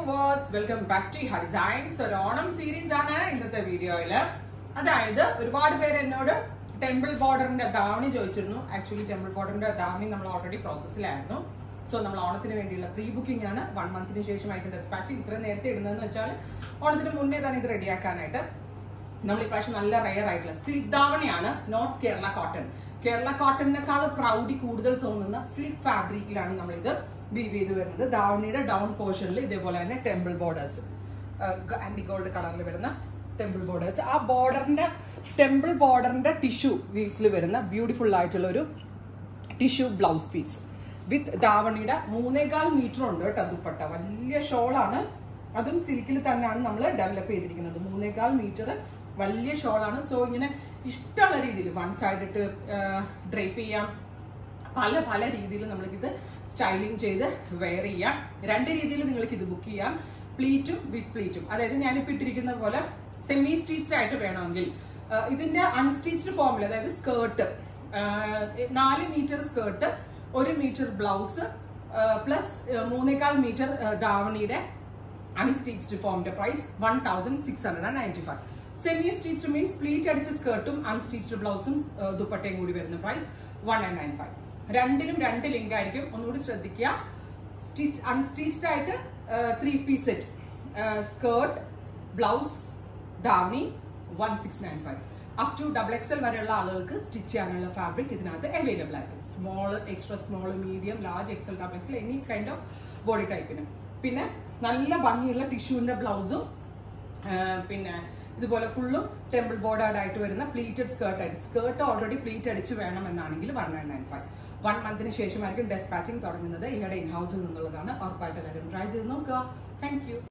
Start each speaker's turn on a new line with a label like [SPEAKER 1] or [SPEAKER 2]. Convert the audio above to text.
[SPEAKER 1] viewers welcome back to ഹ designs ഒരു Onam series ആണ് ഇന്നത്തെ വീഡിയോയില് അതായത് ഒരുപാട് പേര് എന്നോട് ടെമ്പിൾ ബോർഡറിന്റെ ദാവണി ചോദിച്ചിരുന്നു ആക്ച്വലി ടെമ്പിൾ ബോർഡറിന്റെ ദാവണി നമ്മൾ ഓൾറെഡി പ്രോസസ്സിലായിരുന്നു സോ നമ്മൾ ഓണത്തിന് വേണ്ടിയുള്ള പ്രീ ബുക്കിംഗ് ആണ് വൺ മന്തിന് ശേഷമായിട്ട് ഡെസ്പാച്ചിങ് ഇത്ര നേരത്തെ ഇടുന്നതെന്ന് വെച്ചാൽ ഓണത്തിന് മുന്നേ തന്നെ ഇത് റെഡിയാക്കാനായിട്ട് നമ്മൾ ഇപ്രാവശ്യം നല്ല റയർ ആയിട്ടുള്ള സിൽക്ക് ധാവണിയാണ് നോട്ട് കേരള കോട്ടൺ കേരള കോട്ടണിനേക്കാൾ പ്രൗഡി കൂടുതൽ തോന്നുന്ന സിൽക്ക് ഫാബ്രിക്കിലാണ് നമ്മൾ ഇത് വീവ് ചെയ്ത് വരുന്നത് ധാവണിയുടെ ഡൗൺ പോർഷനിൽ ഇതേപോലെ തന്നെ ടെമ്പിൾ ബോർഡേഴ്സ് ആന്റി ഗോൾഡ് കളറിൽ വരുന്ന ടെമ്പിൾ ബോർഡേഴ്സ് ആ ബോർഡറിന്റെ ടെമ്പിൾ ബോർഡറിന്റെ ടിഷ്യൂ വീവ്സിൽ വരുന്ന ബ്യൂട്ടിഫുൾ ആയിട്ടുള്ള ഒരു ടിഷ്യൂ ബ്ലൗസ് പീസ് വിത്ത് ധാവണിയുടെ മൂന്നേകാൽ മീറ്റർ ഉണ്ട് കേട്ടോ ദുപ്പട്ട വലിയ ഷോളാണ് അതും സിൽക്കിൽ തന്നെയാണ് നമ്മൾ ഡെവലപ്പ് ചെയ്തിരിക്കുന്നത് മൂന്നേകാൽ മീറ്റർ വലിയ ഷോളാണ് സോ ഇങ്ങനെ ഇഷ്ടമുള്ള രീതിയിൽ വൺ സൈഡ് ഇട്ട് ഡ്രൈപ്പ് ചെയ്യാം പല പല രീതിയിൽ നമ്മൾക്കിത് സ്റ്റൈലിംഗ് ചെയ്ത് വെയർ ചെയ്യാം രണ്ട് രീതിയിൽ നിങ്ങൾക്ക് ഇത് ബുക്ക് ചെയ്യാം പ്ലീറ്റും വിത്ത് പ്ലീറ്റും അതായത് ഞാനിപ്പോൾ ഇട്ടിരിക്കുന്ന പോലെ സെമി സ്റ്റിച്ച്ഡ് ആയിട്ട് വേണമെങ്കിൽ ആ, ഇതിന്റെ അൺസ്റ്റിച്ച്ഡ് ഫോമിൽ അതായത് സ്കേർട്ട് നാല് മീറ്റർ സ്കേർട്ട് ഒരു മീറ്റർ ബ്ലൗസ് പ്ലസ് മൂന്നേകാൽ മീറ്റർ ധാവണിയുടെ അൺസ്റ്റിച്ച്ഡ് ഫോമിന്റെ price one thousand six hundred and ninety five semi stitched means pleat അടിച്ച സ്കേർട്ടും അൺസ്റ്റിച്ച്ഡ് ബ്ലൗസും ദുപ്പട്ടയും കൂടി വരുന്ന price one and nine five രണ്ടിലും രണ്ട് ലിങ്ക് ആയിരിക്കും ഒന്നുകൂടി ശ്രദ്ധിക്കുക സ്റ്റിച്ച് അൺസ്റ്റിച്ച്ഡ് ആയിട്ട് three piece set skirt blouse ധാവണി one six nine five up to double XL വരെയുള്ള ആളുകൾക്ക് സ്റ്റിച്ച് ചെയ്യാനുള്ള ഫാബ്രിക് ഇതിനകത്ത് അവൈലബിൾ ആയിരിക്കും small extra small medium large XL double XL any kind of body ടൈപ്പിന് പിന്നെ നല്ല ഭംഗിയുള്ള ടിഷ്യൂവിന്റെ ബ്ലൗസും പിന്നെ ഇതുപോലെ ഫുള്ളും ടെമ്പിൾ ബോർഡേഡ് ആയിട്ട് വരുന്ന പ്ലീറ്റഡ് സ്കേർട്ട് ആയിട്ട് സ്കേർട്ട് ഓൾറെഡി പ്ലീറ്റ് അടിച്ച് വേണമെന്നാണെങ്കിൽ one nine nine five one മന്തിന് ശേഷമായിരിക്കും ഡെസ്പാച്ചിങ് തുടങ്ങുന്നത് ഇയാളുടെ ഇൻ ഹൗസിൽ നിന്നുള്ളതാണ് ഉറപ്പായിട്ട് എല്ലാവരും ട്രൈ ചെയ്ത് നോക്കുക താങ്ക് യു